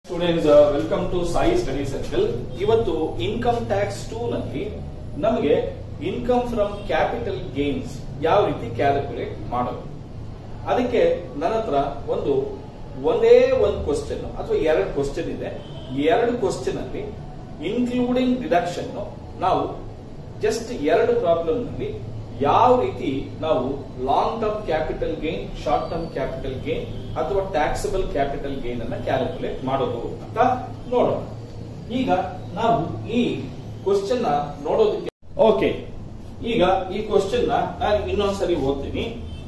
Students welcome to Sai study circle ಇವತ್ತು income tax two ನಲ್ಲಿ ನಮಗೆ ಇನ್ಕಮ್ ಫ್ರಮ್ ಕ್ಯಾಪಿಟಲ್ ಗೇನ್ಸ್ ಯಾವ ರೀತಿ ಕ್ಯಾಲ್ಕುಲೇಟ್ ಮಾಡೋದು ಅದಕ್ಕೆ ನನ್ನ ಹತ್ರ ಒಂದು ಒಂದೇ ಒಂದು ಕ್ವಶನ್ ಅಥವಾ ಎರಡು ಕ್ವಶನ್ ಇದೆ ಈ ಎರಡು ಕ್ವಶನ್ ಅಲ್ಲಿ ಇನ್ಕ್ಲೂಡಿಂಗ್ ಡಿಡಕ್ಷನ್ ನಾವು ಜಸ್ಟ್ ಎರಡು ಪ್ರಾಬ್ಲಮ್ ನಲ್ಲಿ ಯಾವ ರೀತಿ ನಾವು long term capital gain short term capital gain ಅಥವಾ ಟ್ಯಾಕ್ಸಬಲ್ ಕ್ಯಾಪಿಟಲ್ ಗೇನ್ ಅನ್ನ ಕ್ಯಾಲ್ಕುಲೇಟ್ ಮಾಡೋದು ಅಂತ ನೋಡೋಣ ಈಗ ನಾವು ಈ ಕ್ವಶನ್ ನ ನೋಡೋದಕ್ಕೆ ಓಕೆ ಈಗ ಈ ಕ್ವಶನ್ ನ ನಾನು ಇನ್ನೊಂದ್ಸರಿ ಓದ್ತೀನಿ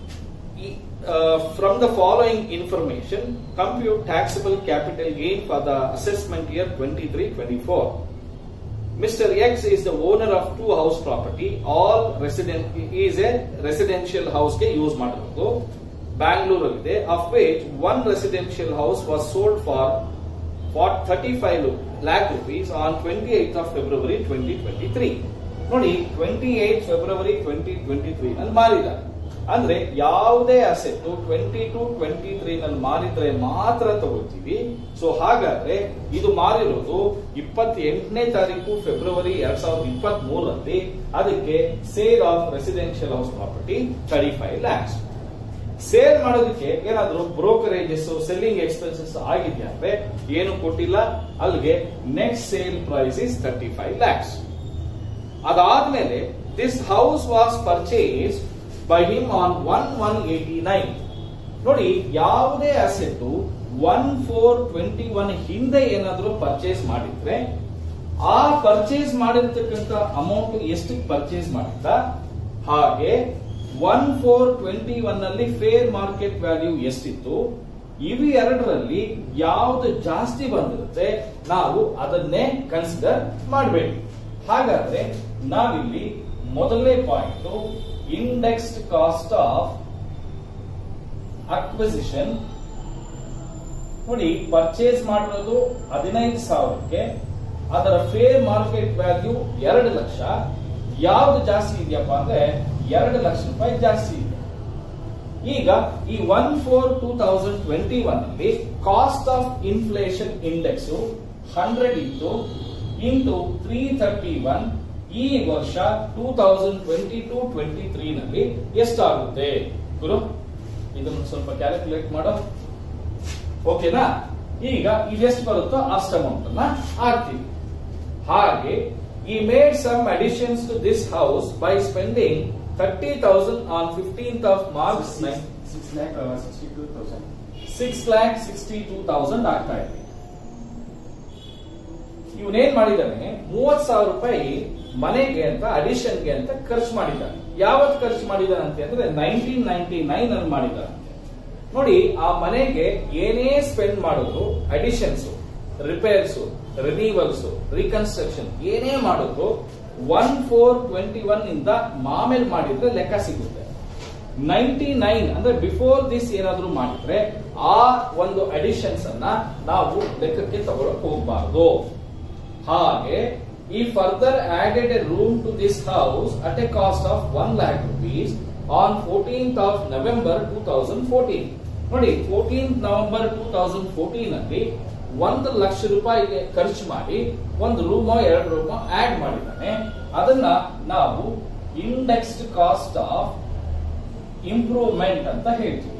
from the following information compute taxable capital gain for the assessment year twenty three twenty four Mr. X is the owner of two house property. All resident is a residential house ಗೆ use ಮಾಡಬಹುದು ಬ್ಯಾಂಗ್ಳೂರಲ್ಲಿದೆ of which one residential house was sold for for thirty five lakh rupees on twenty eight of February twenty twenty three ನೋಡಿ twenty eight February twenty twenty three ನಲ್ಲಿ ಮಾರಿದ ಅಂದ್ರೆ ಯಾವುದೇ asset twenty two twenty three ನಲ್ಲಿ ಮಾರಿದ್ರೆ ಮಾತ್ರ ತಗೊಳ್ತೀವಿ so ಹಾಗಾದ್ರೆ ಇದು ಮಾರಿರೋದು ಇಪ್ಪತ್ತೆಂಟನೇ ತಾರೀಕು ಫೆಬ್ರವರಿ ಎರಡ್ ಸಾವಿರದ ಇಪ್ಪತ್ತ್ ಮೂರರಲ್ಲಿ ಅದಕ್ಕೆ sale of residential house property thirty five lakhs sale ಮಾಡೋದಕ್ಕೆ ಏನಾದ್ರು ಬ್ರೋಕರೇಜಸ್ ಸೆಲ್ಲಿಂಗ್ ಎಕ್ಸ್ಪೆನ್ಸಸ್ ಆಗಿದೆಯಾ ಅಂದ್ರೆ ಏನು ಕೊಟ್ಟಿಲ್ಲ ಅಲ್ಲಿಗೆ next sale price is thirty five lakhs ಅದಾದ್ಮೇಲೆ this house was purchase by him on one one eighty nine ನೋಡಿ ಯಾವುದೇ asset one four twenty one ಹಿಂದೆ ಏನಾದರೂ ಪರ್ಚೇಸ್ ಮಾಡಿದ್ರೆ ಆ ಪರ್ಚೇಸ್ ಮಾಡಿರ್ತಕ್ಕಂಥ ಅಮೌಂಟ್ ಎಷ್ಟು ಪರ್ಚೇಸ್ ಮಾಡಿದ್ದ ಹಾಗೆ ಒನ್ ಫೋರ್ ಟ್ವೆಂಟಿ ಒನ್ ಅಲ್ಲಿ ಫೇರ್ ಮಾರ್ಕೆಟ್ ವ್ಯಾಲ್ಯೂ ಎಷ್ಟಿತ್ತು ಇವು ಎರಡರಲ್ಲಿ ಯಾವ್ದು ಜಾಸ್ತಿ ಬಂದಿರುತ್ತೆ ನಾವು ಅದನ್ನೇ ಕನ್ಸಿಡರ್ ಮಾಡಬೇಕು ಹಾಗಾದ್ರೆ ನಾವಿಲ್ಲಿ ಮೊದಲನೇ point indexed cost of acquisition ನೋಡಿ ಪರ್ಚೇಸ್ ಮಾಡಿರೋದು ಹದಿನೈದು ಸಾವಿರಕ್ಕೆ ಅದರ ಫೇರ್ ಮಾರ್ಕೆಟ್ ವ್ಯಾಲ್ಯೂ ಎರಡು ಲಕ್ಷ ಯಾವ್ದು ಜಾಸ್ತಿ ಇದೆಯಪ್ಪ ಅಂದ್ರೆ ಎರಡು ಲಕ್ಷ ರೂಪಾಯಿ ಜಾಸ್ತಿ ಇದೆ ಈಗ ಈ one four two thousand twenty one ಅಲ್ಲಿ cost of inflation index hundred ಇತ್ತು ಇಂಟು ತ್ರೀ ಥರ್ಟಿ ಒನ್ ಈ ವರ್ಷ two thousand twenty two twenty three ನಲ್ಲಿ ಎಷ್ಟಾಗುತ್ತೆ ಗುರು ಇದನ್ನು ಸ್ವಲ್ಪ ಕ್ಯಾಲ್ಕುಲೇಟ್ ಮಾಡೋ ಓಕೆನಾ ಈಗ ಇದೆಷ್ಟು ಬರುತ್ತೋ ಅಷ್ಟು ಅಮೌಂಟ್ ಅನ್ನ ಹಾಕ್ತೀವಿ ಹಾಗೆ ಈ made some additions to this house by spending thirty thousand on fifteenth of March Six lakh uh, sixty-two thousand. Six lakh sixty two thousand ಆಗ್ತಾ ಇದೆ ಇವನೇನ್ ಮಾಡಿದ್ದಾನೆ ಮೂವತ್ ಸಾವಿರ ರೂಪಾಯಿ ಮನೆಗೆ ಅಂತ ಅಡಿಷನ್ಗೆ ಅಂತ ಖರ್ಚು ಮಾಡಿದ್ದಾನೆ ಯಾವತ್ ಖರ್ಚು ಮಾಡಿದಾನಂತೆ ಅಂದ್ರೆ ನೈನ್ಟೀನ್ ನೈನ್ಟಿ ನೈನ್ ಅಲ್ಲಿ ಮಾಡಿದ್ದಾನೆ ನೋಡಿ ಆ ಮನೆಗೆ ಏನೇ ಸ್ಪೆಂಡ್ ಮಾಡಿದ್ರು ಅಡಿಷನ್ಸ್ ರಿಪೇರ್ಸ್ ರಿನೀವಲ್ಸ್ ರೀಕನ್ಸ್ಟ್ರಕ್ಷನ್ ಏನೇ ಮಾಡಿದ್ರು ಒನ್ ಫೋರ್ ಟ್ವೆಂಟಿ ಒನ್ ಇಂದ ಮಾಮೇಲ್ ಮಾಡಿದ್ರೆ ಲೆಕ್ಕ ಸಿಗುತ್ತೆ ನೈನ್ಟಿ ನೈನ್ ಅಂದ್ರೆ ಬಿಫೋರ್ ದಿಸ್ ಏನಾದ್ರೂ ಮಾಡಿದ್ರೆ ಆ ಒಂದು ಅಡಿಷನ್ಸ್ ಅನ್ನ ನಾವು ಲೆಕ್ಕಕ್ಕೆ ತಗೊಳಕ್ ಹೋಗಬಾರ್ದು ಹಾಗೆ ಈ further added a room to this house at a cost of one lakh rupees on fourteenth of November two thousand fourteen ನೋಡಿ fourteen November two thousand fourteen ಅಲ್ಲಿ ಒಂದು ಲಕ್ಷ ರೂಪಾಯಿಗೆ ಖರ್ಚು ಮಾಡಿ ಒಂದು ರೂಮೋ ಎರಡು ರೂಮೋ ಆಡ್ ಮಾಡಿದ್ದಾನೆ ಅದನ್ನ ನಾವು ಇಂಡೆಕ್ಸ್ಡ್ ಕಾಸ್ಟ್ ಆಫ್ ಇಂಪ್ರೂವ್ಮೆಂಟ್ ಅಂತ ಹೇಳ್ತೀವಿ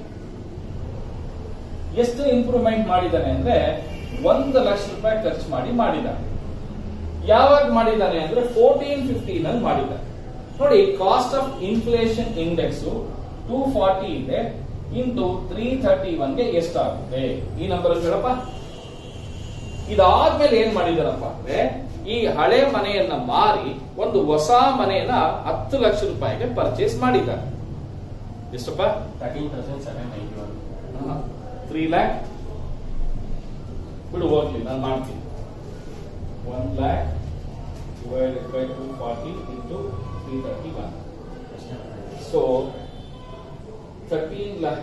ಎಷ್ಟು ಇಂಪ್ರೂವ್ಮೆಂಟ್ ಮಾಡಿದ್ದಾನೆ ಅಂದ್ರೆ ಒಂದು ಲಕ್ಷ ರೂಪಾಯಿ ಖರ್ಚು ಮಾಡಿ ಮಾಡಿದ್ದಾನೆ ಯಾವಾಗ ಮಾಡಿದ್ದಾನೆ ಅಂದ್ರೆ ಫೋರ್ಟೀನ್ ಫಿಫ್ಟೀನ್ ಅಲ್ಲಿ ಮಾಡಿದ್ದಾನೆ ನೋಡಿ cost of inflation index two forty ಇದೆ ಇಂಟು ತ್ರೀ ಥರ್ಟಿ ಒನ್ಗೆ ಎಷ್ಟಾಗುತ್ತೆ ಈ ನಂಬರ್ ಹೇಳಪ್ಪ ಇದಾದ್ಮೇಲೆ ಏನ್ ಮಾಡಿದಾರಪ್ಪ ಅಂದ್ರೆ ಈ ಹಳೆ ಮನೆಯನ್ನ ಮಾರಿ ಒಂದು ಹೊಸ ಮನೆಯನ್ನ ಹತ್ತು ಲಕ್ಷ ರೂಪಾಯಿಗೆ ಪರ್ಚೇಸ್ ಮಾಡಿದ್ದಾರೆ ಎಷ್ಟಪ್ಪ Thirteen thousand seven ninety-one. Three lakh ಬಿಡು ಹೋಗ್ಲಿ ನಾನು ಮಾಡ್ತೀನಿ one lakh divided by two forty into three thirty one so thirteen lakh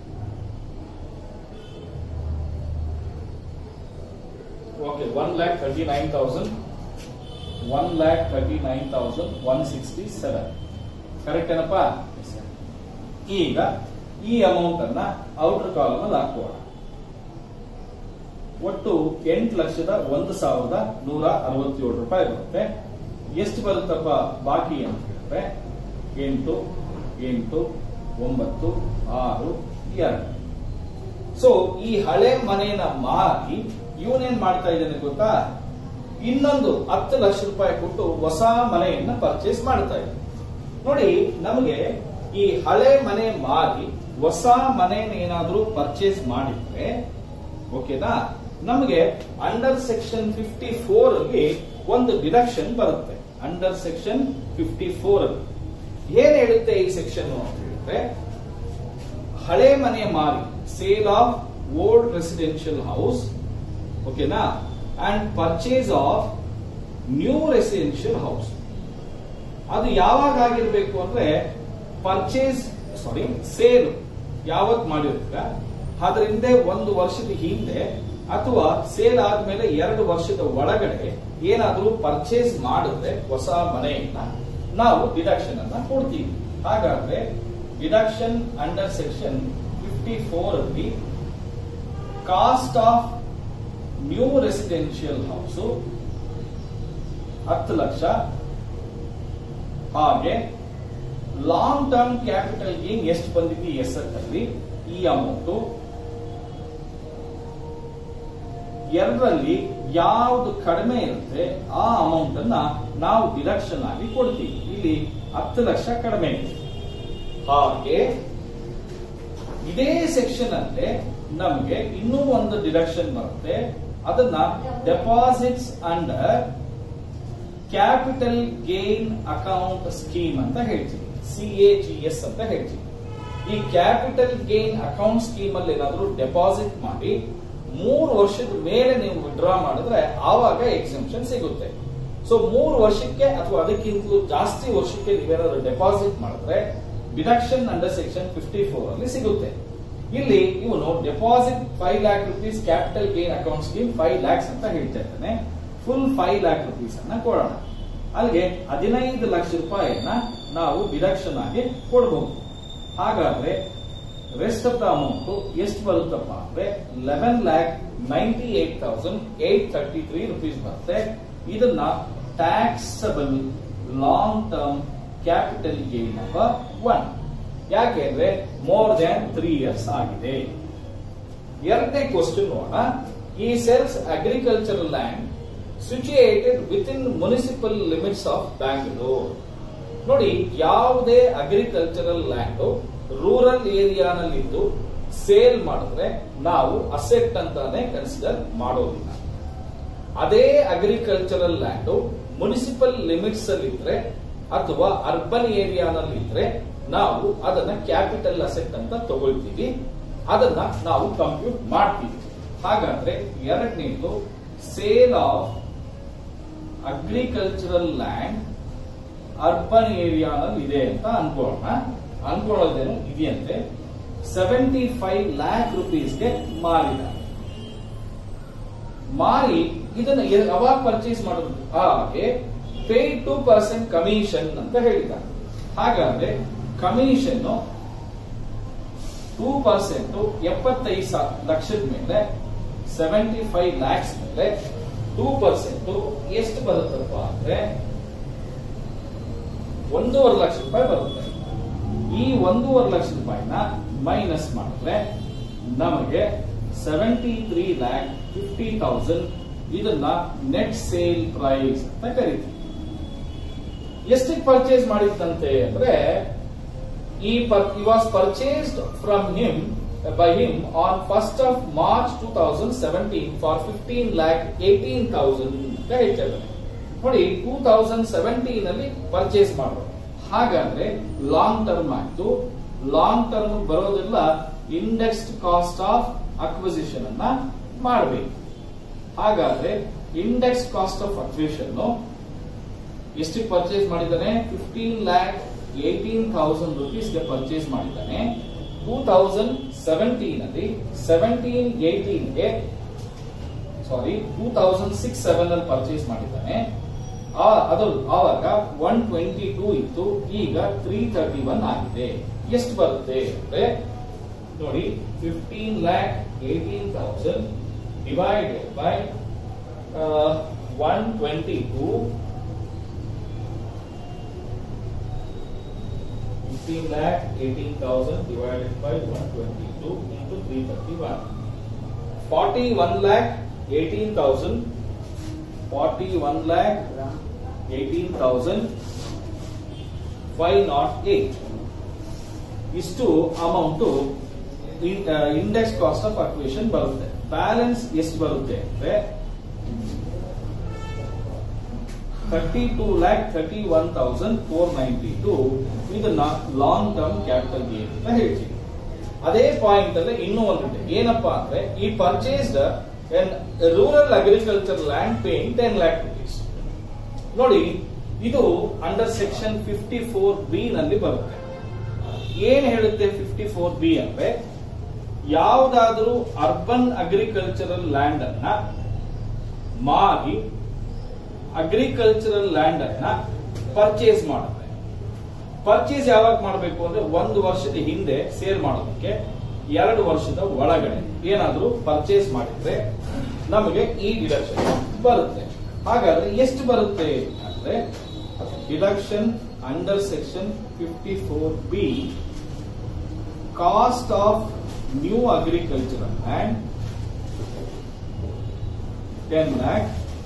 okay one lakh thirty nine thousand one lakh thirty nine thousand one sixty seven correct ಏನಪ್ಪ Yes, sir. ಈಗ ಈ amount ಅನ್ನ outer column ಅಲ್ಲಿ ಹಾಕೋಣ ಒಟ್ಟು ಎಂಟು ಲಕ್ಷದ ಒಂದು ಸಾವಿರದ ನೂರ ಅರವತ್ತೇಳು ರೂಪಾಯಿ ಬರುತ್ತೆ ಎಷ್ಟು ಬರುತ್ತಪ್ಪ ಬಾಕಿ ಅಂತ ಹೇಳಿದ್ರೆ ಎಂಟು ಎಂಟು ಒಂಬತ್ತು ಆರು ಎರಡು ಸೊ ಈ ಹಳೆ ಮನೆಯನ್ನ ಮಾರಿ ಇವನೇನ್ ಮಾಡ್ತಾ ಇದ್ದಾನೆ ಗೊತ್ತಾ ಇನ್ನೊಂದು ಹತ್ತು ಲಕ್ಷ ರೂಪಾಯಿ ಕೊಟ್ಟು ಹೊಸ ಮನೆಯನ್ನ ಪರ್ಚೇಸ್ ಮಾಡ್ತಾ ಇದ್ದಾನೆ ನೋಡಿ ನಮಗೆ ಈ ಹಳೆ ಮನೆ ಮಾರಿ ಹೊಸ ಮನೆಯನ್ನ ಏನಾದ್ರೂ ಪರ್ಚೇಸ್ ಮಾಡಿದ್ರೆ ಓಕೆನಾ ನಮಗೆ ಅಂಡರ್ ಸೆಕ್ಷನ್ ಫಿಫ್ಟಿ ಫೋರ್ ಅಲ್ಲಿ ಒಂದು ಡಿಡಕ್ಷನ್ ಬರುತ್ತೆ ಅಂಡರ್ ಸೆಕ್ಷನ್ ಫಿಫ್ಟಿ ಫೋರ್ ಅಲ್ಲಿ ಏನ್ ಹೇಳುತ್ತೆ ಈ ಸೆಕ್ಷನ್ ಅಂತ ಹೇಳಿದ್ರೆ ಹಳೆ ಮನೆ ಮಾರಿ sale of old residential house ಓಕೆನಾ and purchase of new residential house ಅದು ಯಾವಾಗ ಆಗಿರ್ಬೇಕು ಅಂದ್ರೆ ಪರ್ಚೇಸ್ ಸಾರಿ ಸೇಲ್ ಯಾವತ್ ಮಾಡಿರ್ತೀರ ಅದ್ರ ಹಿಂದೆ ಒಂದು ವರ್ಷದ ಹಿಂದೆ ಅಥವಾ ಸೇಲ್ ಆದ್ಮೇಲೆ ಎರಡು ವರ್ಷದ ಒಳಗಡೆ ಏನಾದ್ರೂ ಪರ್ಚೇಸ್ ಮಾಡಿದ್ರೆ ಹೊಸ ಮನೆಯನ್ನ ನಾವು ಡಿಡಕ್ಷನ್ ಅನ್ನ ಕೊಡ್ತೀವಿ ಹಾಗಾದ್ರೆ deduction under section fifty four ಅಲ್ಲಿ cost of new residential house ಹತ್ತು ಲಕ್ಷ ಹಾಗೆ ಲಾಂಗ್ ಟರ್ಮ್ ಕ್ಯಾಪಿಟಲ್ ಗೇನ್ ಎಷ್ಟು ಬಂದಿದೆ ಎಸ್ ಅಲ್ಲಿ ಈ ಅಮೌಂಟ್ ಎರಡರಲ್ಲಿ ಯಾವ್ದು ಕಡಿಮೆ ಇರುತ್ತೆ ಆ ಅಮೌಂಟ್ ಅನ್ನ ನಾವು ಡಿಡಕ್ಷನ್ ಆಗಿ ಕೊಡ್ತೀವಿ ಇಲ್ಲಿ ಹತ್ತು ಲಕ್ಷ ಕಡಿಮೆ ಇದೆ ಹಾಗೆ ಇದೇ ಸೆಕ್ಷನ್ ಅಲ್ಲೇ ನಮಗೆ ಇನ್ನೂ ಒಂದು ಡಿಡಕ್ಷನ್ ಬರುತ್ತೆ ಅದನ್ನ deposits under capital gain account scheme ಅಂತ ಹೇಳ್ತೀವಿ ಸಿ ಎ ಜಿ ಎಸ್ ಅಂತ ಹೇಳ್ತೀವಿ ಈ ಕ್ಯಾಪಿಟಲ್ ಗೇನ್ ಅಕೌಂಟ್ ಸ್ಕೀಮ್ ಅಲ್ಲಿ ಏನಾದ್ರೂ ಡೆಪಾಸಿಟ್ ಮಾಡಿ ಮೂರು ವರ್ಷದ ಮೇಲೆ ನೀವು ವಿಡ್ರಾ ಮಾಡಿದ್ರೆ ಆವಾಗ ಎಕ್ಸಂಪ್ಷನ್ ಸಿಗುತ್ತೆ ಸೊ ಮೂರು ವರ್ಷಕ್ಕೆ ಅಥವಾ ಅದಕ್ಕಿಂತಲೂ ಜಾಸ್ತಿ ವರ್ಷಕ್ಕೆ ನೀವೇನಾದ್ರೂ ಡೆಪಾಸಿಟ್ ಮಾಡಿದ್ರೆ deduction under section fifty four ಅಲ್ಲಿ ಸಿಗುತ್ತೆ ಇಲ್ಲಿ ಇವನು deposit five lakh rupees capital gain account scheme five lakhs ಅಂತ ಹೇಳ್ತಾ ಇದ್ದಾನೆ ಫುಲ್ ಫೈವ್ ಲ್ಯಾಕ್ ರುಪೀಸ್ ಅನ್ನ ಕೊಡೋಣ ಅಲ್ಲಿಗೆ ಹದಿನೈದು ಲಕ್ಷ ರೂಪಾಯಿಯನ್ನ ನಾವು ಡಿಡಕ್ಷನ್ ಆಗಿ ಕೊಡಬಹುದು ಹಾಗಾದ್ರೆ ರೆಸ್ಟ್ ಆಫ್ ದ ಅಮೌಂಟ್ ಎಷ್ಟು ಬರುತ್ತಪ್ಪ ಅಂದ್ರೆ eleven lakh ninety eight thousand eight thirty three rupees ಬರುತ್ತೆ ಇದನ್ನ taxable long term capital gain number one ಯಾಕೆಂದ್ರೆ ಮೋರ್ ದನ್ ತ್ರೀ ಇಯರ್ಸ್ ಆಗಿದೆ ಎರಡನೇ ಕ್ವಶನ್ ನೋಡೋಣ ಈ sales agricultural land situated within municipal limits of Bangalore ನೋಡಿ ಯಾವುದೇ ಅಗ್ರಿಕಲ್ಚರಲ್ ಲ್ಯಾಂಡ್ ರೂರಲ್ ಏರಿಯಾನಲ್ಲಿದ್ದು ಸೇಲ್ ಮಾಡಿದ್ರೆ ನಾವು ಅಸೆಟ್ ಅಂತಾನೆ ಕನ್ಸಿಡರ್ ಮಾಡೋದಿಲ್ಲ ಅದೇ ಅಗ್ರಿಕಲ್ಚರಲ್ ಲ್ಯಾಂಡ್ ಮುನಿಸಿಪಲ್ ಲಿಮಿಟ್ಸ್ ಅಲ್ಲಿ ಇದ್ರೆ ಅಥವಾ ಅರ್ಬನ್ ಏರಿಯಾನಲ್ಲಿ ಇದ್ರೆ ನಾವು ಅದನ್ನ ಕ್ಯಾಪಿಟಲ್ ಅಸೆಟ್ ಅಂತ ತಗೊಳ್ತೀವಿ ಅದನ್ನ ನಾವು ಕಂಪ್ಯೂಟ್ ಮಾಡ್ತೀವಿ ಹಾಗಾದ್ರೆ ಎರಡನೇದು sale of agricultural land urban ಏರಿಯಾನಲ್ಲಿ ಇದೆ ಅಂತ ಅನ್ಕೊಳ್ಳೋಣ ಅನ್ಕೊಳ್ಳೋದೇನು ಇದೆಯಂತೆ ಸೆವೆಂಟಿ ಫೈವ್ ಲ್ಯಾಕ್ ರುಪೀಸ್ಗೆ ಮಾರಿದ ಮಾರಿ ಇದನ್ನ ಎ- ಯಾವಾಗ ಪರ್ಚೇಸ್ ಮಾಡೋದು ಹಾಗೆ ಪೇ ಟು ಪರ್ಸೆಂಟ್ ಕಮಿಷನ್ ಅಂತ ಹೇಳಿದ್ದಾರೆ ಹಾಗಾದ್ರೆ ಕಮಿಷನ್ ಟೂ ಪರ್ಸೆಂಟ್ ಎಪ್ಪತ್ತೈದು ಸಾ- ಲಕ್ಷದ ಮೇಲೆ ಸೆವೆಂಟಿ ಫೈವ್ ಲ್ಯಾಕ್ಸ್ ಮೇಲೆ ಟೂ ಪರ್ಸೆಂಟ್ ಎಷ್ಟು ಬರುತ್ತಪ್ಪ ಅಂದ್ರೆ ಒಂದೂವರೆ ಲಕ್ಷ ರೂಪಾಯಿ ಬರುತ್ತೆ ಈ ಒಂದೂವರೆ ಲಕ್ಷ ರೂಪಾಯಿನ ಮೈನಸ್ ಮಾಡಿದ್ರೆ ನಮಗೆ seventy three lakh fifty thousand ಇದನ್ನ ನೆಟ್ ಸೇಲ್ ಪ್ರೈಸ್ ಅಂತ ಕರಿತೀವಿ ಎಷ್ಟಕ್ಕೆ ಪರ್ಚೇಸ್ ಮಾಡಿತ್ತಂತೆ ಅಂದ್ರೆ he was purchased from him by him on first of March two thousand seventeen for fifteen lakh eighteen thousand ಅಂತ ಹೇಳ್ತಾ ಇದ್ದಾರೆ ನೋಡಿ ಟೂ ತೌಸಂಡ್ ಸೆವೆಂಟೀನ್ ಅಲ್ಲಿ ಪರ್ಚೇಸ್ ಮಾಡೋದು ಹಾಗಾದ್ರೆ ಲಾಂಗ್ ಟರ್ಮ್ ಆಯ್ತು ಲಾಂಗ್ ಟರ್ಮ್ ಬರೋದಿಲ್ಲ ಇಂಡೆಕ್ಸ್ಡ್ ಕಾಸ್ಟ್ ಆಫ್ ಅಕ್ವಿಸಿಷನ್ ಅನ್ನ ಮಾಡಬೇಕು ಹಾಗಾದ್ರೆ ಇಂಡೆಕ್ಸ್ ಕಾಸ್ಟ್ ಆಫ್ ಅಕ್ವಿಸಿಷನ್ ಎಷ್ಟಕ್ಕೆ ಪರ್ಚೇಸ್ ಮಾಡಿದ್ದಾನೆ ಫಿಫ್ಟೀನ್ ಲ್ಯಾಕ್ ಏಟೀನ್ ಥೌಸಂಡ್ ರುಪೀಸ್ಗೆ ಪರ್ಚೇಸ್ ಮಾಡಿದ್ದಾನೆ ಟೂ ತೌಸಂಡ್ ಸೆವೆಂಟೀನ್ ಅಲ್ಲಿ ಸೆವೆಂಟೀನ್ ಏಟೀನ್ಗೆ sorry two thousand six seven ಅಲ್ಲಿ ಪರ್ಚೇಸ್ ಮಾಡಿದ್ದಾನೆ ಆ- ಅದು ಆವಾಗ ಒನ್ ಟ್ವೆಂಟಿ ಟೂ ಇತ್ತು ಈಗ ತ್ರೀ ತರ್ಟಿ ಒನ್ ಆಗಿದೆ ಎಷ್ಟು ಬರುತ್ತೆ ಅಂದ್ರೆ ನೋಡಿ fifteen lakh eighteen thousand divided by uh, 122 15 lakh 18,000 divided by 122 into 331 41 lakh 18,000 41 lakh 18,000 508 ಇಷ್ಟು amount index cost of acquisition ಬರುತ್ತೆ ಬ್ಯಾಲೆನ್ಸ್ ಎಷ್ಟು ಬರುತ್ತೆ ಅಂದ್ರೆ thirty two lakh thirty one thousand four ninety two ಇದನ್ನ ಲಾಂಗ್ ಟರ್ಮ್ ಕ್ಯಾಪಿಟಲ್ ಗೇನ್ ಅಂತ ಹೇಳ್ತೀವಿ ಅದೇ ಪಾಯಿಂಟ್ ಅಲ್ಲಿ ಇನ್ನೂ ಒಂದಿದೆ ಏನಪ್ಪಾ ಅಂದ್ರೆ he purchased rural agriculture land paying ten lakh rupees ನೋಡಿ ಇದು under section fifty four B ನಲ್ಲಿ ಬರುತ್ತೆ ಏನ್ ಹೇಳುತ್ತೆ ಫಿಫ್ಟಿ ಫೋರ್ ಬಿ ಅಂದ್ರೆ ಯಾವುದಾದ್ರೂ ಅರ್ಬನ್ ಅಗ್ರಿಕಲ್ಚರಲ್ ಲ್ಯಾಂಡ್ ಅನ್ನ ಮಾರಿ ಅಗ್ರಿಕಲ್ಚರಲ್ ಲ್ಯಾಂಡ್ ಅನ್ನ ಪರ್ಚೇಸ್ ಮಾಡುತ್ತೆ ಪರ್ಚೇಸ್ ಯಾವಾಗ ಮಾಡಬೇಕು ಅಂದ್ರೆ ಒಂದು ವರ್ಷದ ಹಿಂದೆ ಸೇಲ್ ಮಾಡೋದಕ್ಕೆ ಎರಡು ವರ್ಷದ ಒಳಗಡೆ ಏನಾದ್ರೂ ಪರ್ಚೇಸ್ ಮಾಡಿದ್ರೆ ನಮಗೆ ಈ ಡಿಡಕ್ಷನ್ ಬರುತ್ತೆ ಹಾಗಾದ್ರೆ ಎಷ್ಟು ಬರುತ್ತೆ ಅಂದ್ರೆ deduction under section fifty four B cost of new agricultural land ten lakh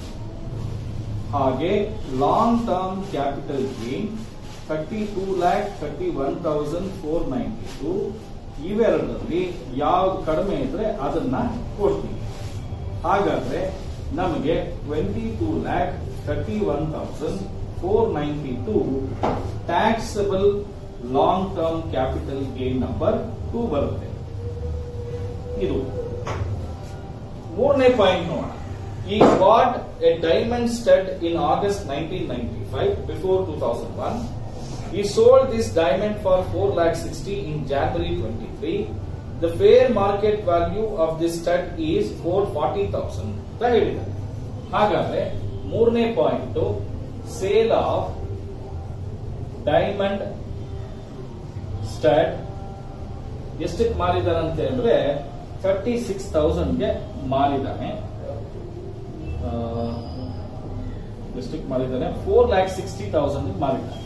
ಹಾಗೆ long term capital gain thirty two lakh thirty one thousand four ninety two ಇವೆರಡರಲ್ಲಿ ಯಾವ್ದು ಕಡಿಮೆ ಇದ್ರೆ ಅದನ್ನ ಕೊಡ್ತೀವಿ ಹಾಗಾದ್ರೆ ನಮಗೆ twenty two lakh thirty one thousand four ninety two taxable long term capital gain number two ಬರುತ್ತೆ ಇದು ಮೂರನೇ ಪಾಯಿಂಟ್ ನೋಡೋಣ he bought a diamond stud in August nineteen ninety five before two thousand one he sold this diamond for four lakh sixty in January twenty three the fair market value of this stud is four forty thousand ಅಂತ ಹೇಳಿದ್ದಾರೆ ಹಾಗಾದ್ರೆ ಮೂರನೇ point sale of diamond stud ಎಷ್ಟಕ್ಕೆ ಮಾರಿದಾರಂತೆ ಅಂದ್ರೆ thirty six ತೌಸಂಡ್ಗೆ ಮಾರಿದ್ದಾನೆ ಆ, ಎಷ್ಟಕ್ಕೆ ಮಾರಿದ್ದಾನೆ ಫೋರ್ ಲ್ಯಾಕ್ ಸಿಕ್ಸ್ಟಿ ತೌಸಂಡ್ ಮಾರಿದ್ದಾನೆ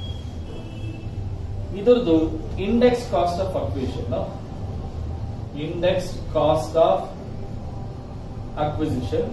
ಇದರದ್ದು index cost of acquisition index cost of acquisition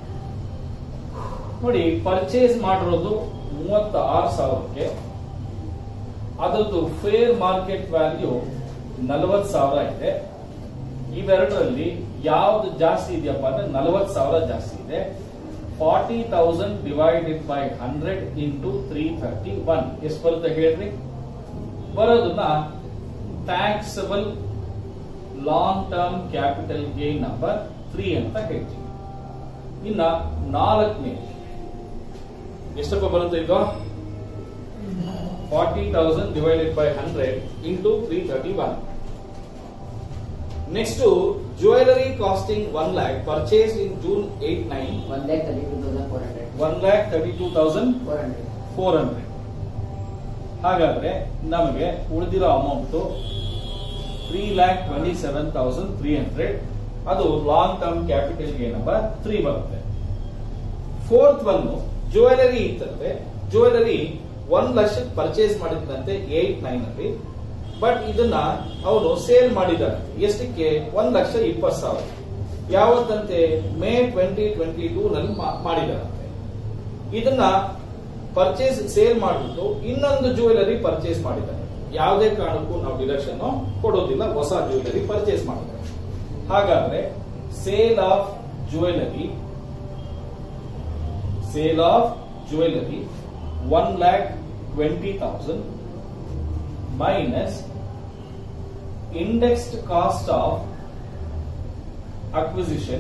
ನೋಡಿ ಪರ್ಚೇಸ್ ಮಾಡಿರೋದು ಮೂವತ್ತ ಆರು ಸಾವಿರಕ್ಕೆ ಅದರದ್ದು ಫೇರ್ ಮಾರ್ಕೆಟ್ ವ್ಯಾಲ್ಯೂ ನಲವತ್ತು ಸಾವಿರ ಇದೆ ಇವೆರಡರಲ್ಲಿ ಯಾವ್ದು ಜಾಸ್ತಿ ಇದೆಯಪ್ಪ ಅಂದ್ರೆ ನಲವತ್ತು ಸಾವಿರ ಜಾಸ್ತಿ ಇದೆ forty thousand divided by hundred into three thirty one ಎಷ್ಟು ಬರುತ್ತೆ ಹೇಳ್ರಿ ಬರೋದನ್ನ taxable long term capital gain number three ಅಂತ ಹೇಳ್ತೀವಿ ಇನ್ನ ನಾಲ್ಕನೇ ಎಷ್ಟಪ್ಪ ಬರುತ್ತೆ ಇದು forty thousand divided by hundred into three thirty one next jewellery costing one lakh purchase in June eight nine One lakh thirty-two thousand four hundred. One lakh thirty two thousand Four hundred. Four hundred ಹಾಗಾದ್ರೆ ನಮಗೆ ಉಳಿದಿರೋ amount three lac twenty seven thousand three hundred ಅದು long term capital gain number three ಬರುತ್ತೆ fourth one jewellery ಇತ್ತಂತೆ jewellery ಒಂದ್ ಲಕ್ಷಕ್ಕೆ purchase ಮಾಡಿದಂತೆ eight nine ಅಲ್ಲಿ ಬಟ್ ಇದನ್ನ ಅವನು ಸೇಲ್ ಮಾಡಿದಾನೆ ಎಷ್ಟಕ್ಕೆ ಒಂದ್ ಲಕ್ಷ ಇಪ್ಪತ್ತು ಸಾವಿರ ಯಾವತ್ತಂತೆ ಮೇ ಟ್ವೆಂಟಿ ಟ್ವೆಂಟಿ ಟೂ ನಲ್ಲಿ ಮಾ- ಮಾಡಿದಾರಂತೆ ಇದನ್ನ ಪರ್ಚೇಸ್ ಸೇಲ್ ಮಾಡಿಬಿಟ್ಟು ಇನ್ನೊಂದು ಜ್ಯುವೆಲರಿ ಪರ್ಚೇಸ್ ಮಾಡಿದ್ದಾರೆ ಯಾವುದೇ ಕಾರಣಕ್ಕೂ ನಾವು ಡಿಡಕ್ಷನ್ ಕೊಡೋದಿಲ್ಲ ಹೊಸ ಜ್ಯುವೆಲರಿ ಪರ್ಚೇಸ್ ಮಾಡಿದ್ದಾರೆ ಹಾಗಾದ್ರೆ sale of jewellery sale of jewellery one lakh twenty thousand minus indexed cost of acquisition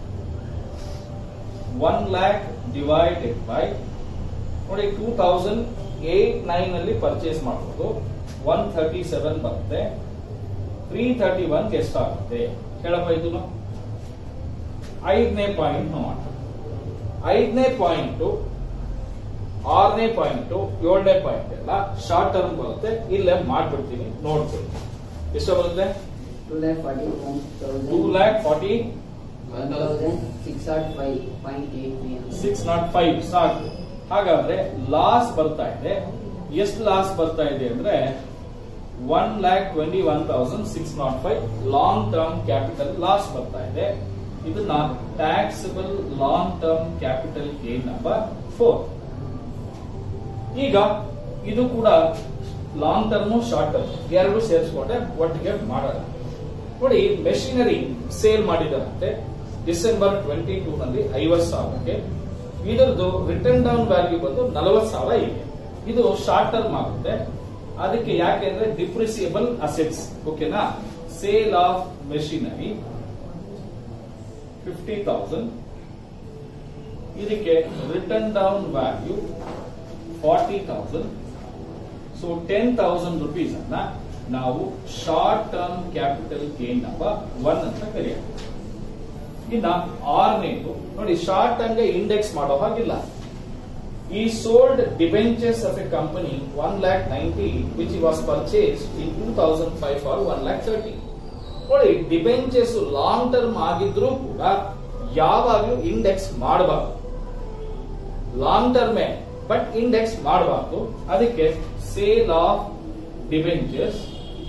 1 lakh divided by ನೋಡಿ ಟೂ ತೌಸಂಡ್ ಏಟ್ ನೈನ್ ಅಲ್ಲಿ ಪರ್ಚೇಸ್ ಮಾಡಬಹುದು ಒನ್ ಥರ್ಟಿ ಸೆವೆನ್ ಬರುತ್ತೆ ತ್ರೀ ಥರ್ಟಿ ಒನ್ ಎಷ್ಟಾಗುತ್ತೆ ಹೇಳಪ್ಪ ಇದು ಐದನೇ ಪಾಯಿಂಟ್ ನೋಡೋಣ ಐದನೇ ಪಾಯಿಂಟ್ ಆರನೇ ಪಾಯಿಂಟ್ ಏಳನೇ ಪಾಯಿಂಟ್ ಎಲ್ಲ ಶಾರ್ಟ್ ಟರ್ಮ್ ಬರುತ್ತೆ ಇಲ್ಲೇ ಮಾಡ್ಬಿಡ್ತೀನಿ ನೋಡ್ಕೊಳ್ಳಿ ಎಷ್ಟು ಬರುತ್ತೆ Two lakh forty-one thousand. Two lakh forty one thousand six not five point eight three six not five ಸಾಕು ಹಾಗಾದ್ರೆ ಲಾಸ್ ಬರ್ತಾ ಇದೆ ಎಷ್ಟು ಲಾಸ್ ಬರ್ತಾ ಇದೆ ಅಂದ್ರೆ one lakh twenty one thousand six not five long term capital loss ಬರ್ತಾ ಇದೆ ಇದನ್ನ taxable long term capital gain number four ಈಗ ಇದು ಕೂಡ ಲಾಂಗ್ ಟರ್ಮ್ ಶಾರ್ಟ್ ಟರ್ಮ್ ಎರಡು ಸೇರಿಸ್ಕೊಂಡೆ ಒಟ್ಟಿಗೆ ಮಾಡೋಣ ನೋಡಿ ಮೆಷಿನರಿ ಸೇಲ್ ಮಾಡಿದಾರಂತೆ ಡಿಸೆಂಬರ್ ಟ್ವೆಂಟಿ ಟೂ ನಲ್ಲಿ ಐವತ್ ಸಾವಿರಕ್ಕೆ ಇದರದ್ದು ರಿಟರ್ನ್ ಡೌನ್ ವ್ಯಾಲ್ಯೂ ಬಂದು ನಲವತ್ ಸಾವಿರ ಇದೆ ಇದು ಶಾರ್ಟ್ ಟರ್ಮ್ ಆಗುತ್ತೆ ಅದಕ್ಕೆ ಯಾಕೆಂದ್ರೆ ಡಿಪ್ರಿಸಿಯಬಲ್ ಅಸೆಟ್ಸ್ ಓಕೆನಾ sale of machinery fifty thousand ಇದಕ್ಕೆ return down value forty thousand so ten thousand rupees ಅನ್ನ ನಾವು short term capital gain number one ಅಂತ ಕರೆಯೋಣ ಇನ್ನ ಆರನೇದು ನೋಡಿ ಶಾರ್ಟ್ ಟರ್ಮ್ಗೆ ಇಂಡೆಕ್ಸ್ ಮಾಡೋ ಹಾಗಿಲ್ಲ he sold debentures of a company one lakh ninety which was purchase in two thousand five for one lakh thirty ನೋಡಿ ಡಿಬೆಂಚರ್ಸ್ ಲಾಂಗ್ ಟರ್ಮ್ ಆಗಿದ್ರೂ ಕೂಡ ಯಾವಾಗಲೂ ಇಂಡೆಕ್ಸ್ ಮಾಡಬಾರ್ದು ಲಾಂಗ್ ಟರ್ಮೇ ಬಟ್ ಇಂಡೆಕ್ಸ್ ಮಾಡಬಾರ್ದು ಅದಕ್ಕೆ sale of debentures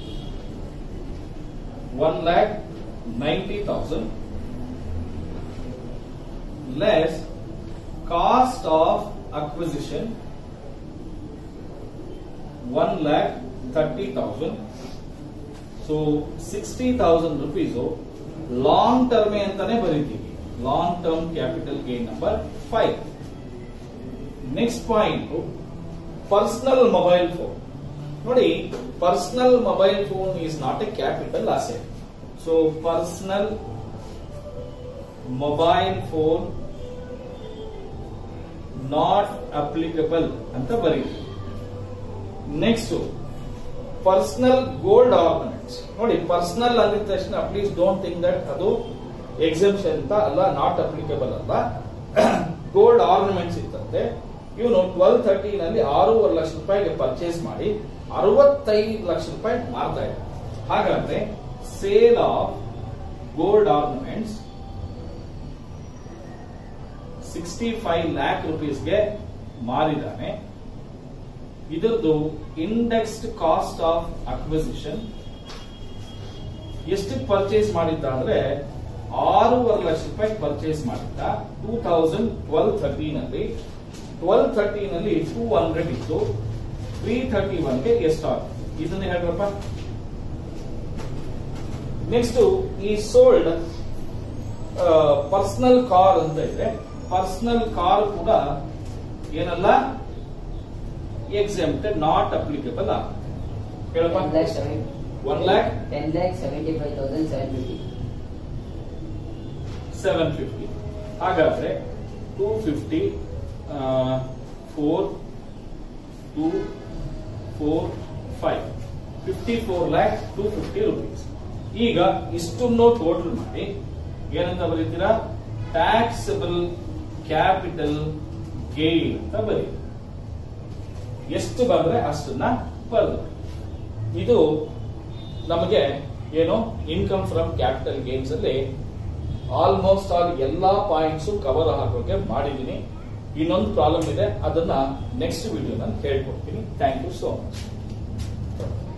one lakh ninety thousand less cost of acquisition one lakh thirty thousand so sixty thousand rupees long ಟರ್ಮೇ ಅಂತಾನೆ ಬರೀತೀವಿ long term capital gain number five next point personal mobile phone ನೋಡಿ personal mobile phone is not a capital asset so personal mobile phone not applicable ಅಂತ ಬರೀತೀವಿ next personal gold ornaments ನೋಡಿ personal ಅಂದಿದ ತಕ್ಷಣ please don't think that ಅದು exception ಅಂತ ಅಲ್ಲ not applicable ಅಲ್ಲ ಗೋಲ್ಡ್ ಆರ್ನಮೆಂಟ್ಸ್ ಇತ್ತಂತೆ ಇವನು ಟ್ವೆಲ್ ಥರ್ಟಿ ನಲ್ಲಿ ಆರೂವರೆ ಲಕ್ಷ ರೂಪಾಯಿಗೆ ಪರ್ಚೇಸ್ ಮಾಡಿ ಅರವತ್ತೈದು ಲಕ್ಷ ರೂಪಾಯಿ ಮಾರ್ತಾ ಇದ್ದಾರೆ ಹಾಗಾದ್ರೆ sale of gold ornaments sixty five lakh ರುಪೀಸ್ಗೆ ಮಾರಿದ್ದಾನೆ ಇದರದ್ದು ಇಂಡೆಕ್ಸ್ಡ್ ಕಾಸ್ಟ್ ಆಫ್ ಅಕ್ವಿಸಿಷನ್ ಎಷ್ಟು ಪರ್ಚೇಸ್ ಮಾಡಿದ್ದ ಅಂದ್ರೆ ಆರೂವರೆ ಲಕ್ಷ ರೂಪಾಯಿ ಪರ್ಚೇಸ್ ಮಾಡಿದ್ದ ಟೂ ತೌಸಂಡ್ ಟ್ವೆಲ್ ಥರ್ಟೀನ್ ಅಲ್ಲಿ ಟ್ವೆಲ್ ಥರ್ಟೀನ್ ಅಲ್ಲಿ ಟೂ ಹಂಡ್ರೆಡ್ ಇತ್ತು ತ್ರೀ ಥರ್ಟಿ ಒನ್ಗೆ ಎಷ್ಟಾಗುತ್ತೆ ಇದನ್ನ ಹೇಳ್ರಪ್ಪ next he sold personal car ಅಂತ ಇದೆ ಪರ್ಸನಲ್ ಕಾರ್ ಕೂಡ ಏನಲ್ಲ ಎಕ್ಸೆಂಪ್ಟೆಡ್ ನಾಟ್ ಅಪ್ಲಿಕಬಲ್ ಆಗುತ್ತೆ ಹೇಳಪ್ಪ ten lakh seven one lakh ten lakh seventy five thousand seven fifty seven fifty ಹಾಗಾದ್ರೆ two fifty four two four five fifty four lakh two fifty rupees ಈಗ ಇಷ್ಟನ್ನು total ಮಾಡಿ ಏನಂತ ಬರೀತೀರಾ ಟ್ಯಾಕ್ಸಬಲ್ ಕ್ಯಾಪಿಟಲ್ ಗೇನ್ ಅಂತ ಬರೀ ಎಷ್ಟು ಬಂದ್ರೆ ಅಷ್ಟನ್ನ ಬರೆದು ಇದು ನಮಗೆ ಏನು ಇನ್ಕಮ್ ಫ್ರಮ್ ಕ್ಯಾಪಿಟಲ್ ಗೇನ್ಸ್ ಅಲ್ಲಿ ಆಲ್ಮೋಸ್ಟ್ ಆಲ್ ಎಲ್ಲಾ ಪಾಯಿಂಟ್ಸ್ ಕವರ್ ಹಾಕೋಕೆ ಮಾಡಿದ್ದೀನಿ ಇನ್ನೊಂದು ಪ್ರಾಬ್ಲಮ್ ಇದೆ ಅದನ್ನ ನೆಕ್ಸ್ಟ್ ವಿಡಿಯೋ ನಾನು ಹೇಳ್ಕೊಡ್ತೀನಿ ಥ್ಯಾಂಕ್ ಯು ಸೋ ಮಚ್